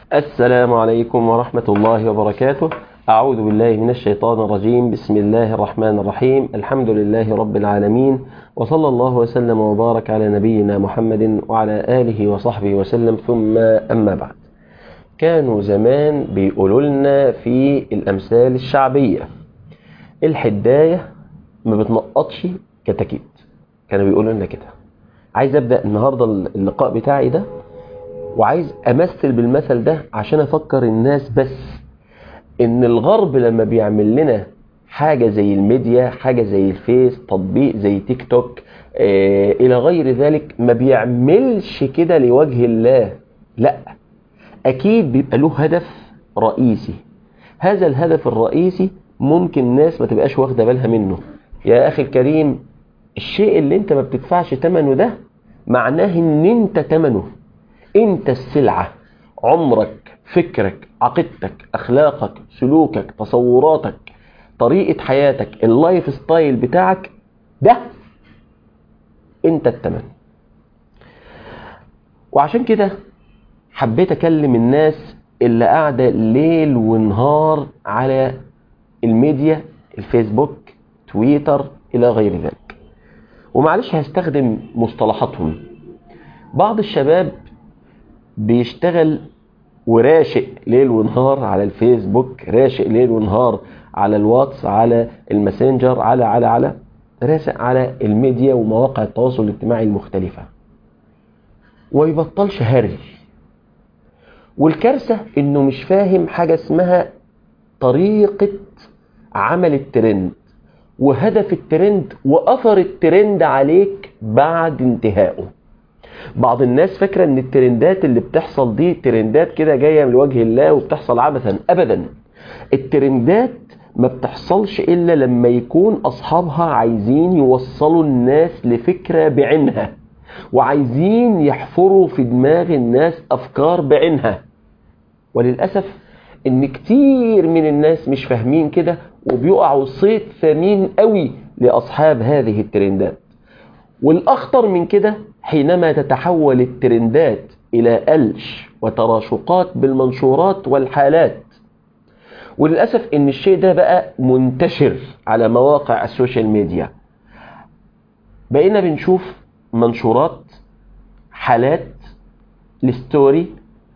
السلام عليكم ورحمة الله وبركاته أعوذ بالله من الشيطان الرجيم بسم الله الرحمن الرحيم الحمد لله رب العالمين وصلى الله وسلم وبارك على نبينا محمد وعلى آله وصحبه وسلم ثم أما بعد كانوا زمان بيقولوا لنا في الأمثال الشعبية الحداية ما بتنقطش كتاكيت كانوا بيقولوا لنا كده عايز أبدأ النهاردة اللقاء بتاعي ده وعايز امثل بالمثل ده عشان افكر الناس بس ان الغرب لما بيعمل لنا حاجة زي الميديا حاجة زي الفيس تطبيق زي تيك توك آه الى غير ذلك ما بيعملش كده لوجه الله لا اكيد بيبقى له هدف رئيسي هذا الهدف الرئيسي ممكن الناس ما تبقاش واخده بالها منه يا اخي الكريم الشيء اللي انت ما بتدفعش ثمنه ده معناه ان انت ثمنه انت السلعة عمرك فكرك عقيدتك اخلاقك سلوكك تصوراتك طريقة حياتك اللايف ستايل بتاعك ده انت التمن وعشان كده حبيت اكلم الناس اللي قاعدة ليل ونهار على الميديا الفيسبوك تويتر الى غير ذلك ومعلش هستخدم مصطلحاتهم بعض الشباب بيشتغل وراشق ليل ونهار على الفيسبوك راشق ليل ونهار على الواتس على الماسنجر على على على راسق على الميديا ومواقع التواصل الاجتماعي المختلفة ويبطلش هري والكارثة انه مش فاهم حاجة اسمها طريقة عمل الترند وهدف الترند واثر الترند عليك بعد انتهائه بعض الناس فاكرة ان الترندات اللي بتحصل دي ترندات كده جاية من وجه الله وبتحصل عبثا ابدا الترندات ما بتحصلش الا لما يكون اصحابها عايزين يوصلوا الناس لفكرة بعينها وعايزين يحفروا في دماغ الناس افكار بعينها وللأسف ان كتير من الناس مش فاهمين كده وبيقعوا صيت ثمين قوي لاصحاب هذه الترندات والاخطر من كده حينما تتحول الترندات إلى قلش وتراشقات بالمنشورات والحالات وللأسف إن الشيء ده بقى منتشر على مواقع السوشيال ميديا بقينا بنشوف منشورات حالات الستوري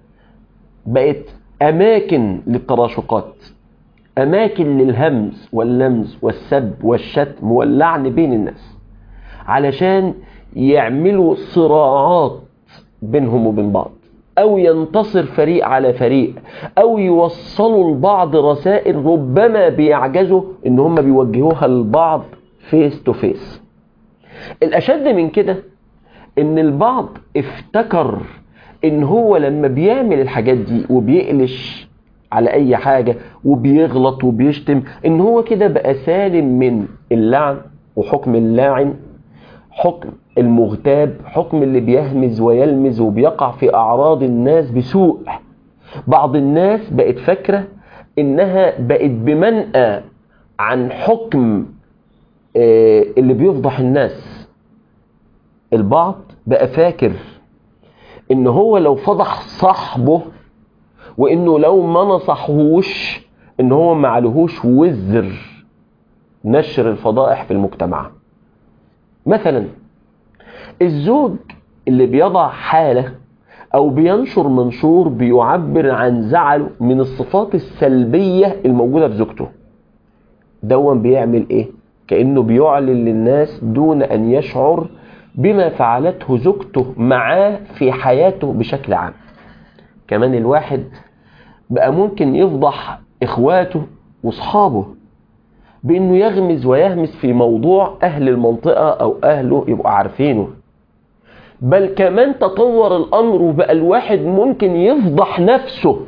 بقت أماكن للتراشقات أماكن للهمز واللمز والسب والشتم واللعن بين الناس علشان يعملوا صراعات بينهم وبين بعض او ينتصر فريق على فريق او يوصلوا لبعض رسائل ربما بيعجزوا ان هم بيوجهوها لبعض فيس تو فيس الاشد من كده ان البعض افتكر ان هو لما بيعمل الحاجات دي وبيقلش على اي حاجة وبيغلط وبيشتم ان هو كده بقى سالم من اللعن وحكم اللاعن حكم المغتاب حكم اللي بيهمز ويلمز وبيقع في أعراض الناس بسوء بعض الناس بقت فاكرة إنها بقت بمنأى عن حكم اللي بيفضح الناس البعض بقى فاكر إن هو لو فضح صاحبه وإنه لو ما نصحهوش إن هو ما عليهوش وزر نشر الفضائح في المجتمع مثلا الزوج اللي بيضع حالة او بينشر منشور بيعبر عن زعله من الصفات السلبية الموجودة في زوجته دون بيعمل ايه كأنه بيعلن للناس دون ان يشعر بما فعلته زوجته معاه في حياته بشكل عام كمان الواحد بقى ممكن يفضح اخواته واصحابه بانه يغمز ويهمس في موضوع اهل المنطقة او اهله يبقوا عارفينه بل كمان تطور الامر وبقى الواحد ممكن يفضح نفسه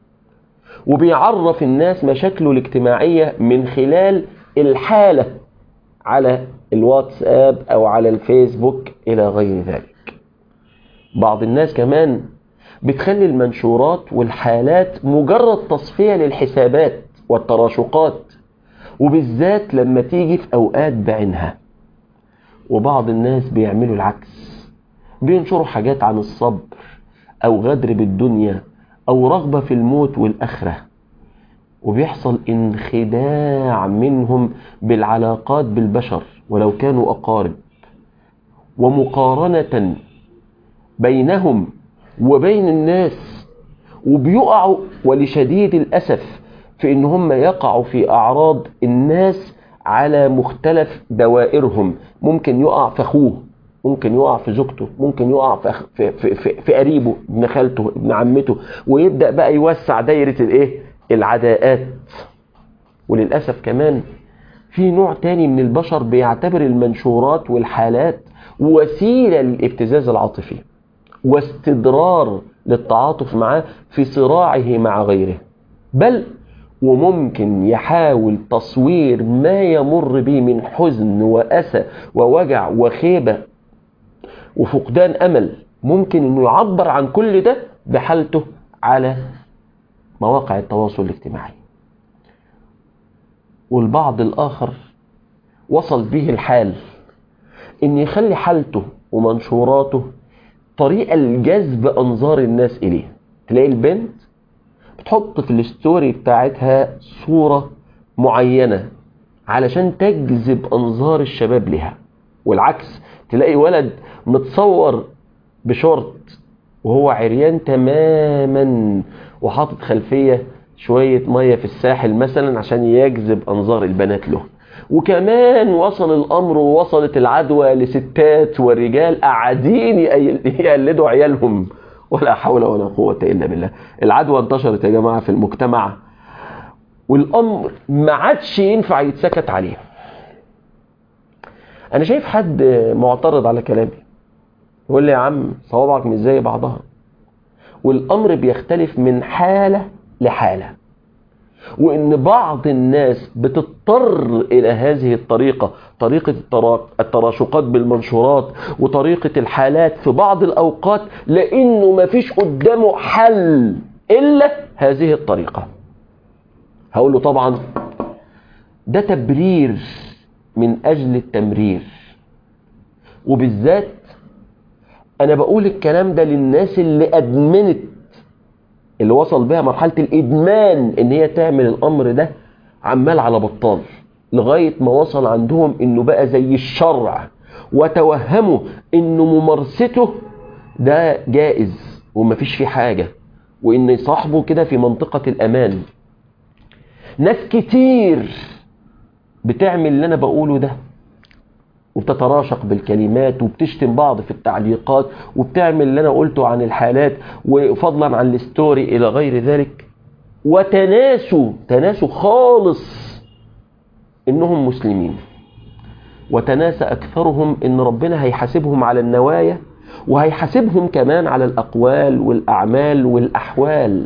وبيعرف الناس مشاكله الاجتماعية من خلال الحالة على الواتساب او على الفيسبوك الى غير ذلك بعض الناس كمان بتخلي المنشورات والحالات مجرد تصفية للحسابات والتراشقات وبالذات لما تيجي في أوقات بعينها وبعض الناس بيعملوا العكس بينشروا حاجات عن الصبر أو غدر بالدنيا أو رغبة في الموت والآخرة وبيحصل انخداع منهم بالعلاقات بالبشر ولو كانوا أقارب ومقارنة بينهم وبين الناس وبيقعوا ولشديد الأسف في إن هم يقعوا في أعراض الناس على مختلف دوائرهم ممكن يقع في أخوه ممكن يقع في زوجته ممكن يقع في, أخ... في, في, في, في قريبه ابن خالته ابن عمته ويبدأ بقى يوسع دايرة الايه العداءات وللأسف كمان في نوع تاني من البشر بيعتبر المنشورات والحالات وسيلة للابتزاز العاطفي واستدرار للتعاطف معاه في صراعه مع غيره بل وممكن يحاول تصوير ما يمر به من حزن وأسى ووجع وخيبة وفقدان أمل ممكن أنه يعبر عن كل ده بحالته على مواقع التواصل الاجتماعي والبعض الآخر وصل به الحال أن يخلي حالته ومنشوراته طريقة لجذب أنظار الناس إليه تلاقي البنت بتحط في الستوري بتاعتها صورة معينة علشان تجذب أنظار الشباب لها والعكس تلاقي ولد متصور بشورت وهو عريان تماما وحاطط خلفية شوية مية في الساحل مثلا عشان يجذب أنظار البنات له وكمان وصل الأمر ووصلت العدوى لستات ورجال قاعدين يقلدوا عيالهم ولا حول ولا قوة إلا بالله العدوى انتشرت يا جماعة في المجتمع والأمر ما عادش ينفع يتسكت عليه أنا شايف حد معترض على كلامي يقول لي يا عم صوابعك مش زي بعضها والأمر بيختلف من حالة لحالة وإن بعض الناس بتضطر إلى هذه الطريقة طريقة التراشقات بالمنشورات وطريقة الحالات في بعض الأوقات لأنه ما فيش قدامه حل إلا هذه الطريقة هقول له طبعا ده تبرير من أجل التمرير وبالذات أنا بقول الكلام ده للناس اللي أدمنت اللي وصل بها مرحلة الإدمان إن هي تعمل الأمر ده عمال على بطال لغاية ما وصل عندهم إنه بقى زي الشرع وتوهموا إنه ممارسته ده جائز ومفيش فيه حاجة وإن صاحبه كده في منطقة الأمان ناس كتير بتعمل اللي أنا بقوله ده وبتتراشق بالكلمات وبتشتم بعض في التعليقات وبتعمل اللي انا قلته عن الحالات وفضلا عن الستوري الى غير ذلك وتناسوا تناسوا خالص انهم مسلمين وتناسى اكثرهم ان ربنا هيحاسبهم على النوايا وهيحاسبهم كمان على الاقوال والاعمال والاحوال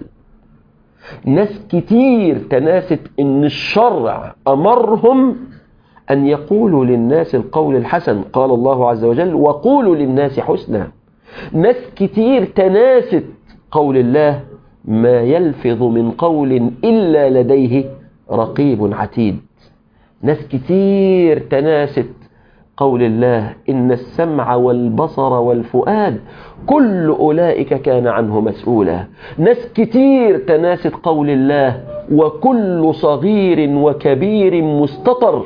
ناس كتير تناست ان الشرع امرهم أن يقولوا للناس القول الحسن قال الله عز وجل وقولوا للناس حسنا ناس كتير تناست قول الله ما يلفظ من قول إلا لديه رقيب عتيد ناس كتير تناست قول الله إن السمع والبصر والفؤاد كل أولئك كان عنه مسؤولا ناس كتير تناست قول الله وكل صغير وكبير مستطر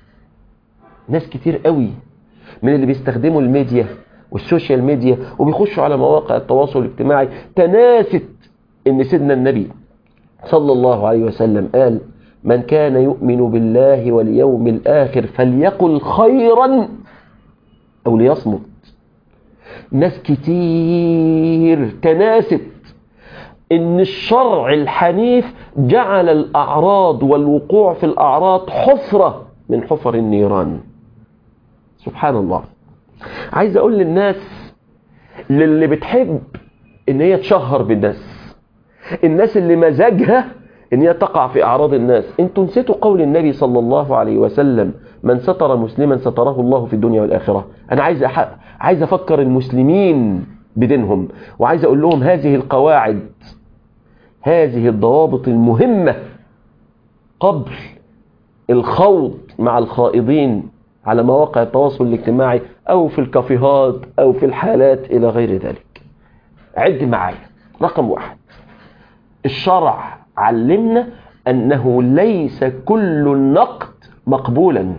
ناس كتير قوي من اللي بيستخدموا الميديا والسوشيال ميديا وبيخشوا على مواقع التواصل الاجتماعي تناست ان سيدنا النبي صلى الله عليه وسلم قال من كان يؤمن بالله واليوم الآخر فليقل خيرا أو ليصمت ناس كتير تناست ان الشرع الحنيف جعل الأعراض والوقوع في الأعراض حفرة من حفر النيران سبحان الله عايز اقول للناس للي بتحب ان هي تشهر بالناس الناس اللي مزاجها ان هي تقع في اعراض الناس انتوا نسيتوا قول النبي صلى الله عليه وسلم من ستر مسلما ستره الله في الدنيا والاخره انا عايز أح... عايز افكر المسلمين بدينهم وعايز اقول لهم هذه القواعد هذه الضوابط المهمه قبل الخوض مع الخائضين على مواقع التواصل الاجتماعي أو في الكافيهات أو في الحالات إلى غير ذلك عد معايا رقم واحد الشرع علمنا أنه ليس كل النقد مقبولا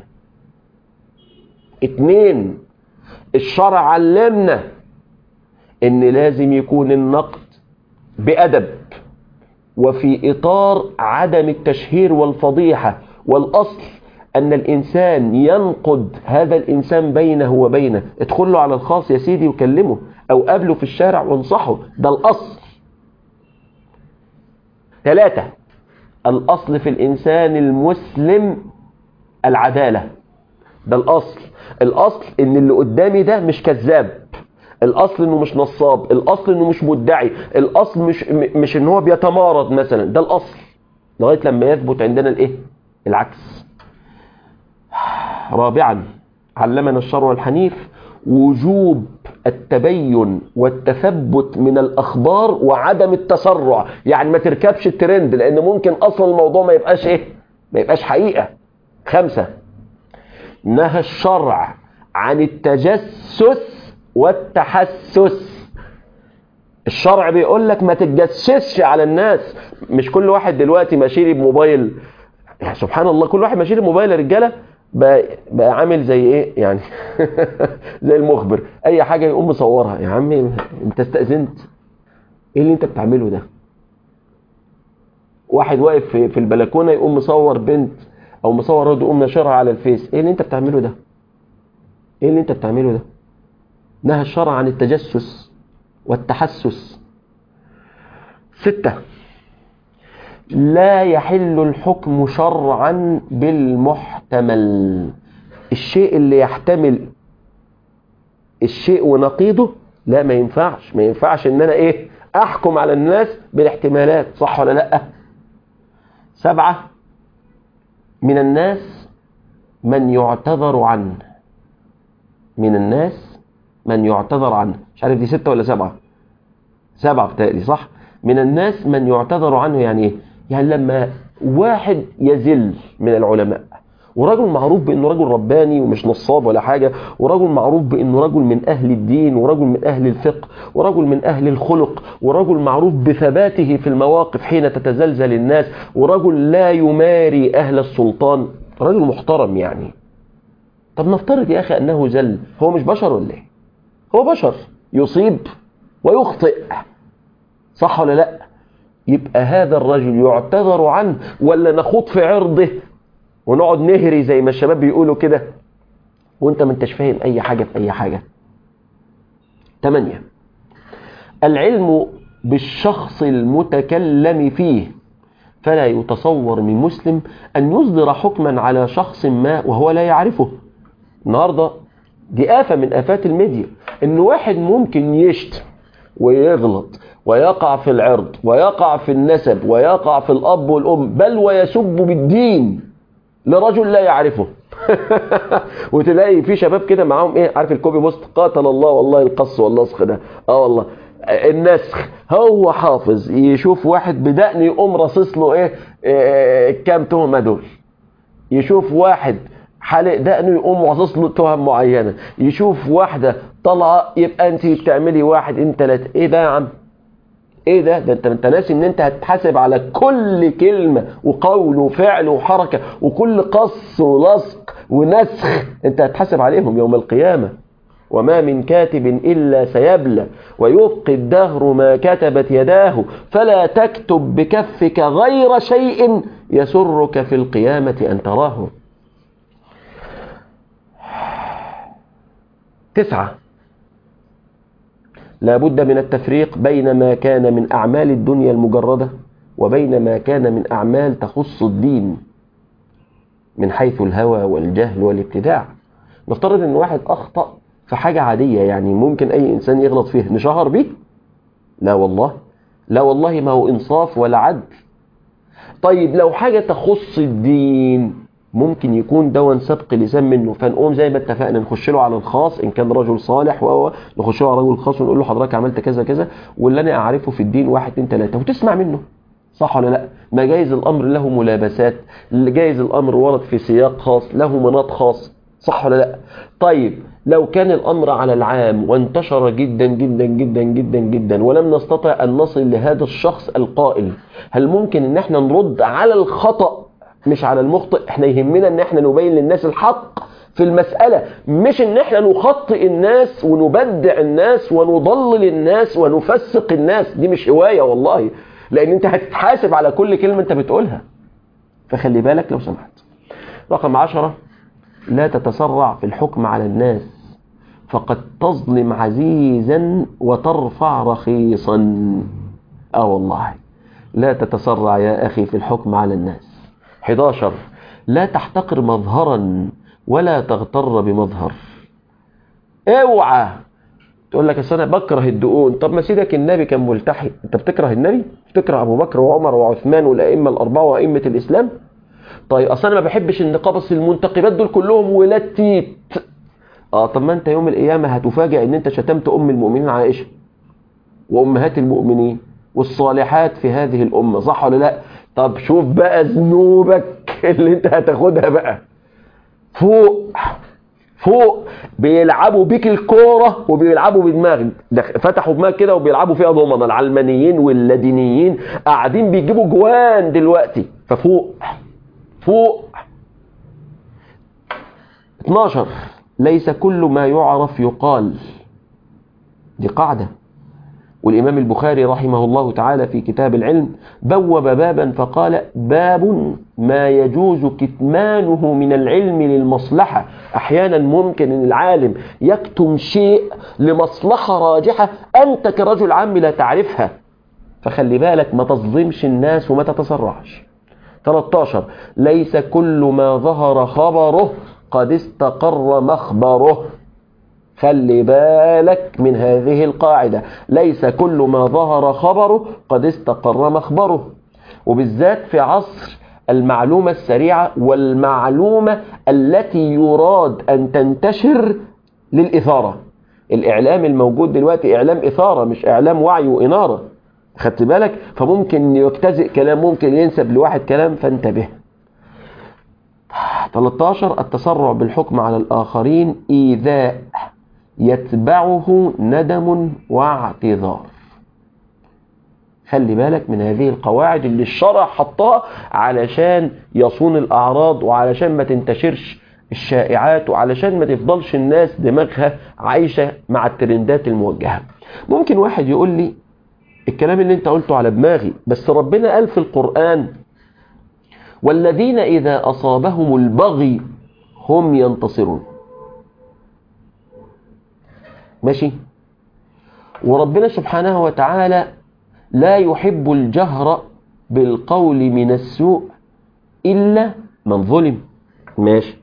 اتنين الشرع علمنا ان لازم يكون النقد بأدب وفي إطار عدم التشهير والفضيحة والأصل أن الإنسان ينقد هذا الإنسان بينه وبينه ادخل له على الخاص يا سيدي وكلمه أو قابله في الشارع وانصحه ده الأصل ثلاثة الأصل في الإنسان المسلم العدالة ده الأصل الأصل إن اللي قدامي ده مش كذاب الأصل إنه مش نصاب الأصل إنه مش مدعي الأصل مش مش إن هو بيتمارض مثلا ده الأصل لغاية لما يثبت عندنا الإيه العكس رابعا علمنا الشرع الحنيف وجوب التبين والتثبت من الأخبار وعدم التسرع يعني ما تركبش الترند لأن ممكن أصلا الموضوع ما يبقاش إيه ما يبقاش حقيقة خمسة نهى الشرع عن التجسس والتحسس الشرع بيقول لك ما تتجسسش على الناس مش كل واحد دلوقتي ماشي لي بموبايل يعني سبحان الله كل واحد ماشي لي بموبايل يا رجاله بقى, بقى عامل زي ايه يعني زي المخبر اي حاجه يقوم مصورها يا عمي انت استاذنت ايه اللي انت بتعمله ده واحد واقف في, في البلكونه يقوم مصور بنت او مصور رد يقوم نشرها على الفيس ايه اللي انت بتعمله ده ايه اللي انت بتعمله ده نهى الشرع عن التجسس والتحسس ستة لا يحل الحكم شرعا بالمحتمل الشيء اللي يحتمل الشيء ونقيضه لا ما ينفعش ما ينفعش ان انا ايه احكم على الناس بالاحتمالات صح ولا لا سبعة من الناس من يعتذر عنه من الناس من يعتذر عنه مش عارف دي ستة ولا سبعة سبعة بتقلي صح من الناس من يعتذر عنه يعني ايه يعني لما واحد يزل من العلماء ورجل معروف بانه رجل رباني ومش نصاب ولا حاجه ورجل معروف بانه رجل من اهل الدين ورجل من اهل الفقه ورجل من اهل الخلق ورجل معروف بثباته في المواقف حين تتزلزل الناس ورجل لا يماري اهل السلطان رجل محترم يعني طب نفترض يا اخي انه زل هو مش بشر ولا ايه هو بشر يصيب ويخطئ صح ولا لا يبقى هذا الرجل يعتذر عنه ولا نخوض في عرضه ونقعد نهري زي ما الشباب بيقولوا كده وانت ما انتش فاهم اي حاجة في اي حاجة تمانية العلم بالشخص المتكلم فيه فلا يتصور من مسلم أن يصدر حكما على شخص ما وهو لا يعرفه النهاردة دي آفة من آفات الميديا إن واحد ممكن يشتم ويغلط ويقع في العرض ويقع في النسب ويقع في الأب والأم بل ويسب بالدين لرجل لا يعرفه وتلاقي في شباب كده معاهم ايه عارف الكوبي بوست قاتل الله والله القص واللصق ده اه والله النسخ هو حافظ يشوف واحد بدقن يقوم راصص له ايه, إيه كام تهمه دول يشوف واحد حالق دقنه يقوم راصص له تهم معينه يشوف واحده طالعه يبقى انت بتعملي واحد انت ثلاثه ايه ده يا عم ايه ده ده انت انت ناسي ان انت هتحاسب على كل كلمه وقول وفعل وحركه وكل قص ولصق ونسخ انت هتحاسب عليهم يوم القيامه وما من كاتب إلا سيبلى ويبقي الدهر ما كتبت يداه فلا تكتب بكفك غير شيء يسرك في القيامة أن تراه تسعة لا بد من التفريق بين ما كان من أعمال الدنيا المجردة وبين ما كان من أعمال تخص الدين من حيث الهوى والجهل والابتداع نفترض أن واحد أخطأ في حاجة عادية يعني ممكن أي إنسان يغلط فيها نشهر بيه لا والله لا والله ما هو إنصاف ولا عدل طيب لو حاجة تخص الدين ممكن يكون دون سبق لسان منه فنقوم زي ما اتفقنا نخش له على الخاص ان كان رجل صالح وهو نخش له على رجل خاص ونقول له حضرتك عملت كذا كذا واللي انا اعرفه في الدين واحد اتنين تلاته وتسمع منه صح ولا لا ما جايز الامر له ملابسات جايز الامر ورد في سياق خاص له مناط خاص صح ولا لا طيب لو كان الأمر على العام وانتشر جدا جدا جدا جدا جدا ولم نستطع أن نصل لهذا الشخص القائل هل ممكن ان احنا نرد على الخطأ مش على المخطئ احنا يهمنا ان احنا نبين للناس الحق في المسألة مش ان احنا نخطئ الناس ونبدع الناس ونضلل الناس ونفسق الناس دي مش هواية والله لان انت هتتحاسب على كل كلمة انت بتقولها فخلي بالك لو سمحت رقم عشرة لا تتسرع في الحكم على الناس فقد تظلم عزيزا وترفع رخيصا اه والله لا تتسرع يا أخي في الحكم على الناس 11 لا تحتقر مظهرا ولا تغتر بمظهر اوعى تقول لك اصل انا بكره الدقون طب ما سيدك النبي كان ملتحي انت بتكره النبي بتكره ابو بكر وعمر وعثمان والائمه الاربعه وائمه الاسلام طيب اصل انا ما بحبش النقاب اصل المنتقبات دول كلهم ولاد تيت اه طب ما انت يوم القيامه هتفاجئ ان انت شتمت ام المؤمنين عائشه وامهات المؤمنين والصالحات في هذه الامه صح ولا لا طب شوف بقى ذنوبك اللي انت هتاخدها بقى فوق فوق بيلعبوا بيك الكوره وبيلعبوا بدماغك فتحوا دماغك كده وبيلعبوا فيها ضمنه العلمانيين واللادينيين قاعدين بيجيبوا جوان دلوقتي ففوق فوق 12 ليس كل ما يعرف يقال دي قاعده والإمام البخاري رحمه الله تعالى في كتاب العلم بوب بابا فقال باب ما يجوز كتمانه من العلم للمصلحة أحيانا ممكن أن العالم يكتم شيء لمصلحة راجحة أنت كرجل عام لا تعرفها فخلي بالك ما تظلمش الناس وما تتسرعش 13 ليس كل ما ظهر خبره قد استقر مخبره خلي بالك من هذه القاعدة ليس كل ما ظهر خبره قد استقر مخبره وبالذات في عصر المعلومة السريعة والمعلومة التي يراد أن تنتشر للإثارة الإعلام الموجود دلوقتي إعلام إثارة مش إعلام وعي وإنارة خدت بالك فممكن يجتزئ كلام ممكن ينسب لواحد كلام فانتبه 13 التسرع بالحكم على الآخرين إيذاء يتبعه ندم واعتذار خلي بالك من هذه القواعد اللي الشرع حطها علشان يصون الأعراض وعلشان ما تنتشرش الشائعات وعلشان ما تفضلش الناس دماغها عايشة مع الترندات الموجهة ممكن واحد يقول لي الكلام اللي انت قلته على دماغي بس ربنا قال في القرآن والذين إذا أصابهم البغي هم ينتصرون ماشي وربنا سبحانه وتعالى لا يحب الجهر بالقول من السوء إلا من ظلم ماشي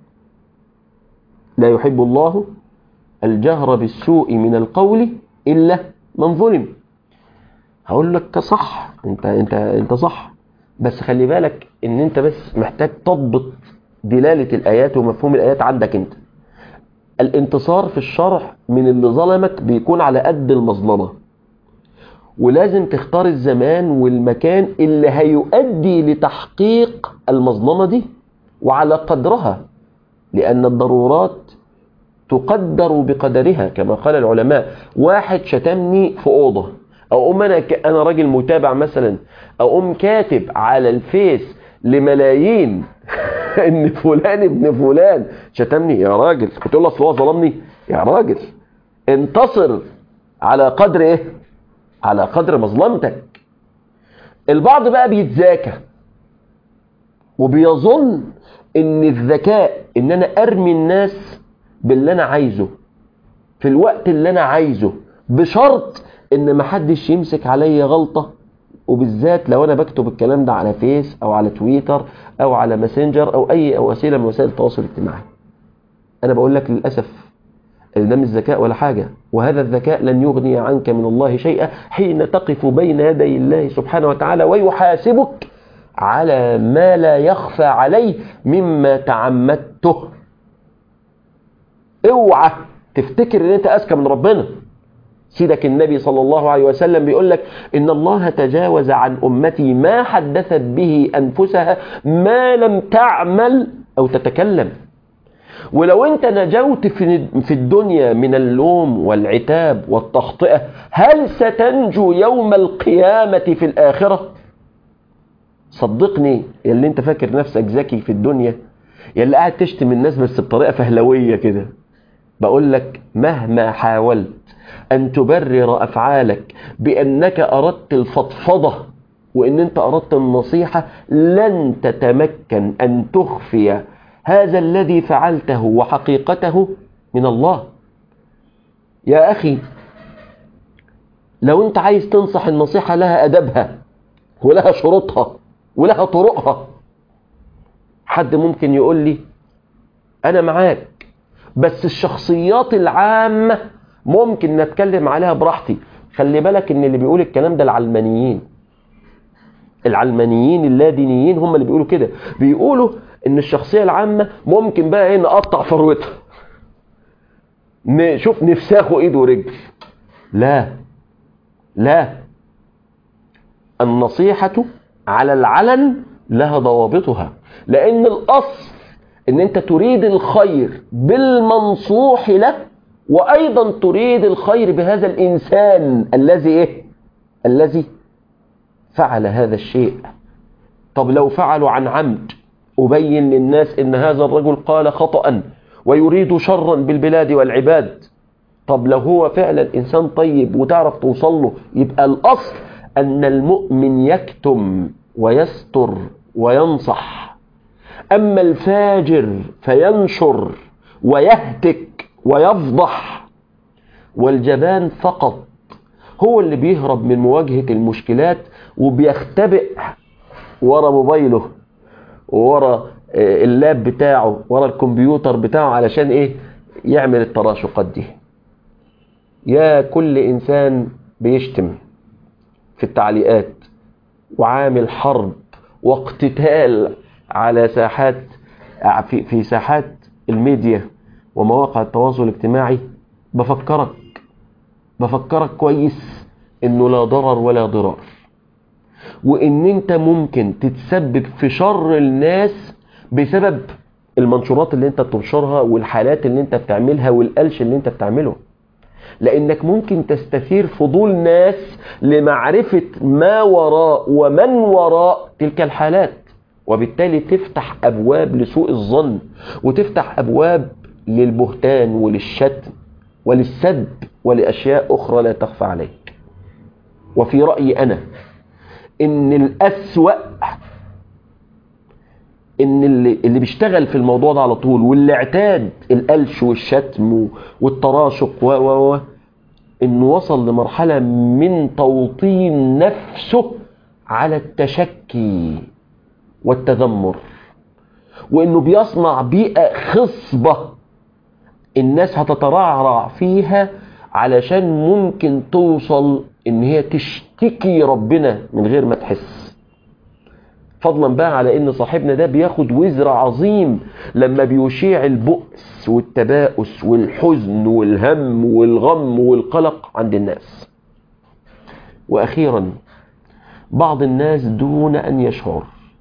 لا يحب الله الجهر بالسوء من القول إلا من ظلم هقول لك صح انت انت انت صح بس خلي بالك ان انت بس محتاج تضبط دلالة الآيات ومفهوم الآيات عندك انت الانتصار في الشرع من اللي ظلمك بيكون على قد المظلمة ولازم تختار الزمان والمكان اللي هيؤدي لتحقيق المظلمة دي وعلى قدرها لأن الضرورات تقدر بقدرها كما قال العلماء واحد شتمني في أوضة أو أم أنا, ك... أنا راجل متابع مثلا أو أم كاتب على الفيس لملايين ان فلان ابن فلان شتمني يا راجل بتقول له اصل هو ظلمني يا راجل انتصر على قدر ايه على قدر مظلمتك البعض بقى بيتذاكى وبيظن ان الذكاء ان انا ارمي الناس باللي انا عايزه في الوقت اللي انا عايزه بشرط ان محدش يمسك عليا غلطه وبالذات لو انا بكتب الكلام ده على فيس او على تويتر او على ماسنجر او اي وسيله من وسائل التواصل الاجتماعي انا بقول لك للاسف ان ده مش ذكاء ولا حاجه وهذا الذكاء لن يغني عنك من الله شيئا حين تقف بين يدي الله سبحانه وتعالى ويحاسبك على ما لا يخفى عليه مما تعمدته اوعى تفتكر ان انت اذكى من ربنا سيدك النبي صلى الله عليه وسلم بيقول لك إن الله تجاوز عن أمتي ما حدثت به أنفسها ما لم تعمل أو تتكلم ولو انت نجوت في في الدنيا من اللوم والعتاب والتخطئة هل ستنجو يوم القيامة في الآخرة صدقني اللي انت فاكر نفسك ذكي في الدنيا يلي قاعد تشتم الناس بس بطريقة فهلوية كده بقول لك مهما حاولت أن تبرر أفعالك بأنك أردت الفضفضة وأن أنت أردت النصيحة لن تتمكن أن تخفي هذا الذي فعلته وحقيقته من الله يا أخي لو أنت عايز تنصح النصيحة لها أدبها ولها شروطها ولها طرقها حد ممكن يقول لي أنا معاك بس الشخصيات العامة ممكن نتكلم عليها براحتي خلي بالك ان اللي بيقول الكلام ده العلمانيين العلمانيين اللادينيين هم اللي بيقولوا كده بيقولوا ان الشخصية العامة ممكن بقى ايه نقطع فروتها نشوف نفساخه ايد ورجل لا لا النصيحة على العلن لها ضوابطها لان الاصل ان انت تريد الخير بالمنصوح له وايضا تريد الخير بهذا الانسان الذي ايه الذي فعل هذا الشيء طب لو فعلوا عن عمد ابين للناس ان هذا الرجل قال خطأ ويريد شرا بالبلاد والعباد طب لو هو فعلا انسان طيب وتعرف توصل له يبقى الاصل ان المؤمن يكتم ويستر وينصح أما الفاجر فينشر ويهتك ويفضح والجبان فقط هو اللي بيهرب من مواجهة المشكلات وبيختبئ ورا موبايله ورا اللاب بتاعه ورا الكمبيوتر بتاعه علشان ايه يعمل التراشقات دي يا كل انسان بيشتم في التعليقات وعامل حرب واقتتال على ساحات في في ساحات الميديا ومواقع التواصل الاجتماعي بفكرك بفكرك كويس انه لا ضرر ولا ضرار وان انت ممكن تتسبب في شر الناس بسبب المنشورات اللي انت بتنشرها والحالات اللي انت بتعملها والقلش اللي انت بتعمله لانك ممكن تستثير فضول ناس لمعرفة ما وراء ومن وراء تلك الحالات وبالتالي تفتح أبواب لسوء الظن وتفتح أبواب للبهتان وللشتم وللسب ولأشياء أخرى لا تخفى عليك وفي رأيي أنا إن الأسوأ إن اللي, اللي بيشتغل في الموضوع ده على طول واللي اعتاد القلش والشتم والتراشق و و و إنه وصل لمرحلة من توطين نفسه على التشكي والتذمر وانه بيصنع بيئة خصبة الناس هتترعرع فيها علشان ممكن توصل ان هي تشتكي ربنا من غير ما تحس فضلا بقى على ان صاحبنا ده بياخد وزر عظيم لما بيشيع البؤس والتباؤس والحزن والهم والغم والقلق عند الناس واخيرا بعض الناس دون ان يشعر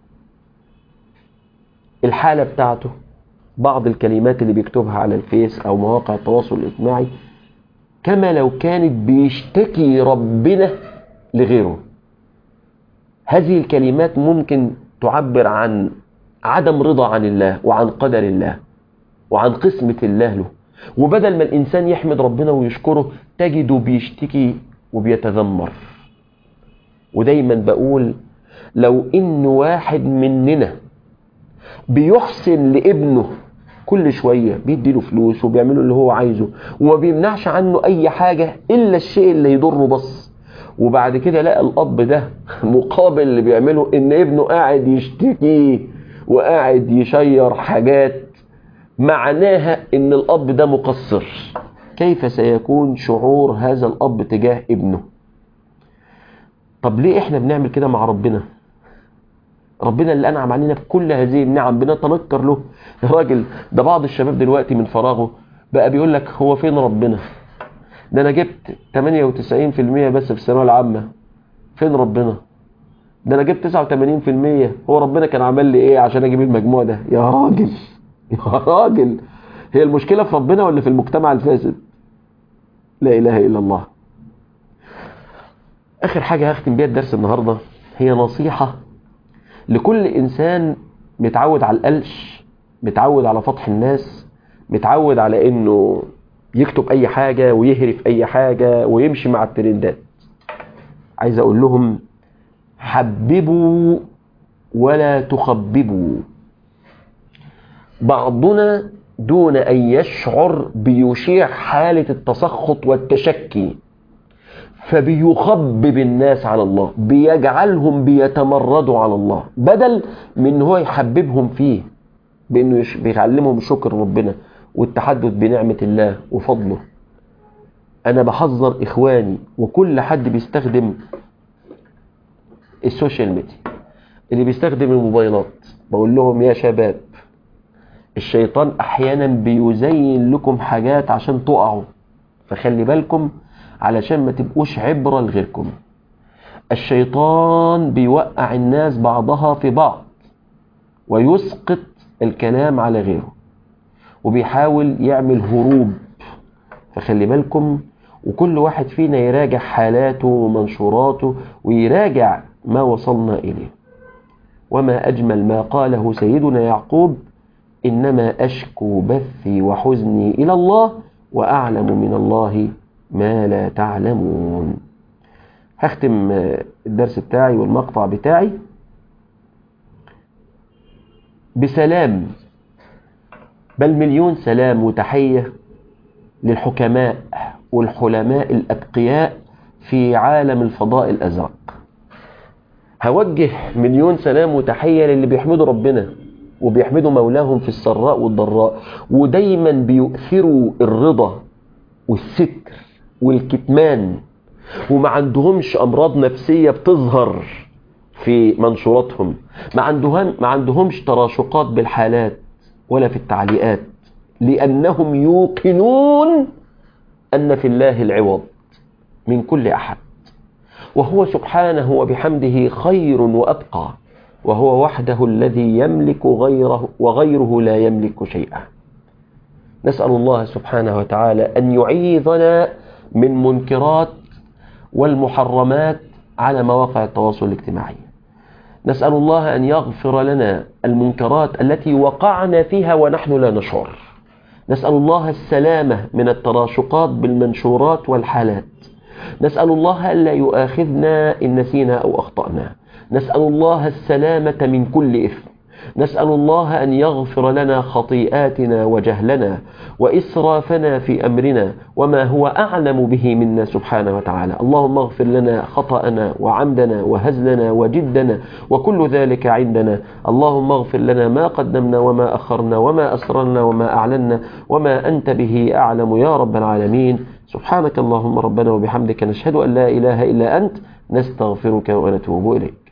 الحالة بتاعته بعض الكلمات اللي بيكتبها على الفيس او مواقع التواصل الاجتماعي كما لو كانت بيشتكي ربنا لغيره هذه الكلمات ممكن تعبر عن عدم رضا عن الله وعن قدر الله وعن قسمة الله له وبدل ما الإنسان يحمد ربنا ويشكره تجده بيشتكي وبيتذمر ودايما بقول لو إن واحد مننا بيحسن لابنه كل شوية بيديله فلوس وبيعمله اللي هو عايزه وما بيمنعش عنه أي حاجة إلا الشيء اللي يضره بس وبعد كده لقى الأب ده مقابل اللي بيعمله إن ابنه قاعد يشتكي وقاعد يشير حاجات معناها إن الأب ده مقصر كيف سيكون شعور هذا الأب تجاه ابنه طب ليه إحنا بنعمل كده مع ربنا ربنا اللي أنعم علينا بكل هذه النعم بنتنكر له يا راجل ده بعض الشباب دلوقتي من فراغه بقى بيقول لك هو فين ربنا ده أنا جبت 98% بس في الثانوية العامة فين ربنا ده أنا جبت 89% هو ربنا كان عمل لي إيه عشان أجيب المجموع ده يا راجل يا راجل هي المشكلة في ربنا ولا في المجتمع الفاسد لا إله إلا الله آخر حاجة هختم بيها الدرس النهاردة هي نصيحة لكل إنسان متعود على القلش متعود على فضح الناس متعود على إنه يكتب أي حاجة ويهرف أي حاجة ويمشي مع الترندات عايز أقول لهم حببوا ولا تخببوا بعضنا دون أن يشعر بيشيع حالة التسخط والتشكي فبيخبب الناس على الله بيجعلهم بيتمردوا على الله بدل من هو يحببهم فيه بأنه يش... بيعلمهم شكر ربنا والتحدث بنعمة الله وفضله أنا بحذر إخواني وكل حد بيستخدم السوشيال ميديا اللي بيستخدم الموبايلات بقول لهم يا شباب الشيطان أحيانا بيزين لكم حاجات عشان تقعوا فخلي بالكم علشان ما تبقوش عبرة لغيركم الشيطان بيوقع الناس بعضها في بعض ويسقط الكلام على غيره وبيحاول يعمل هروب فخلي بالكم وكل واحد فينا يراجع حالاته ومنشوراته ويراجع ما وصلنا إليه وما أجمل ما قاله سيدنا يعقوب إنما أشكو بثي وحزني إلى الله وأعلم من الله ما لا تعلمون هختم الدرس بتاعي والمقطع بتاعي بسلام بل مليون سلام وتحية للحكماء والحلماء الأتقياء في عالم الفضاء الأزرق هوجه مليون سلام وتحية للي بيحمدوا ربنا وبيحمدوا مولاهم في السراء والضراء ودايما بيؤثروا الرضا والستر والكتمان وما عندهمش أمراض نفسية بتظهر في منشوراتهم ما عندهم ما عندهمش تراشقات بالحالات ولا في التعليقات لأنهم يوقنون أن في الله العوض من كل أحد وهو سبحانه وبحمده خير وأبقى وهو وحده الذي يملك غيره وغيره لا يملك شيئا نسأل الله سبحانه وتعالى أن يعيذنا من منكرات والمحرمات على مواقع التواصل الاجتماعي نسأل الله أن يغفر لنا المنكرات التي وقعنا فيها ونحن لا نشعر نسأل الله السلامة من التراشقات بالمنشورات والحالات نسأل الله ألا يؤاخذنا إن نسينا أو أخطأنا نسأل الله السلامة من كل إثم نسأل الله أن يغفر لنا خطيئاتنا وجهلنا وإسرافنا في أمرنا وما هو أعلم به منا سبحانه وتعالى اللهم اغفر لنا خطأنا وعمدنا وهزلنا وجدنا وكل ذلك عندنا اللهم اغفر لنا ما قدمنا وما أخرنا وما أسررنا وما أعلنا وما أنت به أعلم يا رب العالمين سبحانك اللهم ربنا وبحمدك نشهد أن لا إله إلا أنت نستغفرك ونتوب إليك